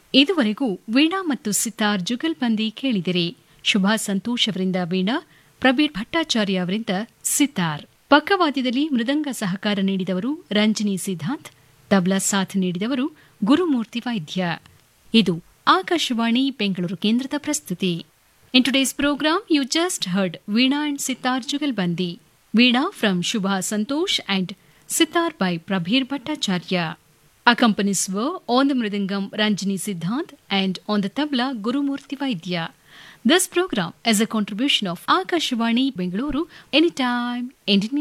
ಇದುವರೆಗೂ ವೀಣಾ ಮತ್ತು ಸಿತಾರ್ ಜುಗಲ್ಬಂದಿ ಕೇಳಿದಿರಿ ಶುಭಾ ಸಂತೋಷ್ ಅವರಿಂದ ವೀಣಾ ಪ್ರಬೀರ್ ಭಟ್ಟಾಚಾರ್ಯ ಅವರಿಂದ ಸಿತಾರ್ ಪಕ್ಕವಾದ್ಯದಲ್ಲಿ ಮೃದಂಗ ಸಹಕಾರ ನೀಡಿದವರು ರಂಜನಿ ಸಿದ್ಧಾಂತ್ ತಬ್ಲಾ ಸಾಥ್ ನೀಡಿದವರು ಗುರುಮೂರ್ತಿ ವೈದ್ಯ ಇದು ಆಕಾಶವಾಣಿ ಬೆಂಗಳೂರು ಕೇಂದ್ರದ ಪ್ರಸ್ತುತಿ in today's program you just heard veena and sitar jugalbandi veena from Shubha Santosh and sitar by Prabir Bhattacharya accompanies were on the Mridangam Ranjini Siddhant and on the tabla Gurumurti Vaidya. This program is a contribution of Akashvani Bengaluru anytime Indian